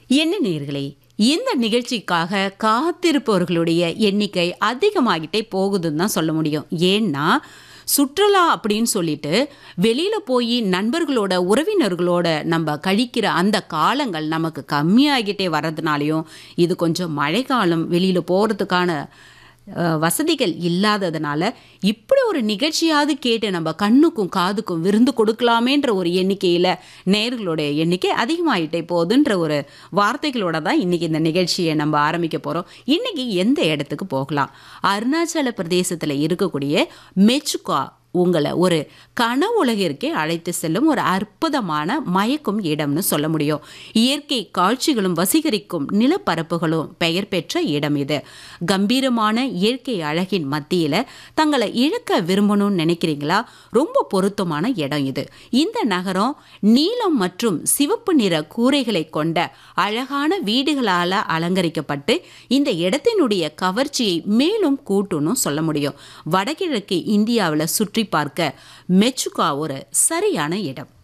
என்ன நேர்களே இந்த நிகழ்ச்சிக்காக காத்திருப்பவர்களுடைய எண்ணிக்கை அதிகமாகிட்டே போகுதுன்னு தான் சொல்ல முடியும் ஏன்னா சுற்றுலா அப்படின்னு சொல்லிட்டு வெளியில போய் நண்பர்களோட உறவினர்களோட நம்ம கழிக்கிற அந்த காலங்கள் நமக்கு கம்மியாகிட்டே வர்றதுனாலையும் இது கொஞ்சம் மழைக்காலம் வெளியில போறதுக்கான அஹ், வசதிகள் இல்லாததுனால இப்படி ஒரு நிகழ்ச்சியாவது கேட்டு நம்ம கண்ணுக்கும் காதுக்கும் விருந்து கொடுக்கலாமேன்ற ஒரு எண்ணிக்கையில் நேர்களுடைய எண்ணிக்கை அதிகமாயிட்டே போகுதுன்ற ஒரு வார்த்தைகளோட தான் இன்னைக்கு இந்த நிகழ்ச்சியை நம்ம ஆரம்பிக்க போகிறோம் இன்னைக்கு எந்த இடத்துக்கு போகலாம் அருணாச்சல பிரதேசத்தில் இருக்கக்கூடிய மெச்சுகா உங்களை ஒரு கனவுலகிற்கே அழைத்து செல்லும் ஒரு அற்புதமான மயக்கும் இடம்னு சொல்ல முடியும் இயற்கை காட்சிகளும் வசீகரிக்கும் நிலப்பரப்புகளும் பெயர் பெற்ற இடம் இது கம்பீரமான இயற்கை அழகின் மத்தியில் தங்களை இழக்க விரும்பணும்னு நினைக்கிறீங்களா ரொம்ப பொருத்தமான இடம் இது இந்த நகரம் நீலம் மற்றும் சிவப்பு நிற கூரைகளை கொண்ட அழகான வீடுகளால் அலங்கரிக்கப்பட்டு இந்த இடத்தினுடைய கவர்ச்சியை மேலும் கூட்டணும் சொல்ல முடியும் வடகிழக்கு இந்தியாவில் சுற்றி பார்க்க மெச்சுகா ஒரு சரியான இடம்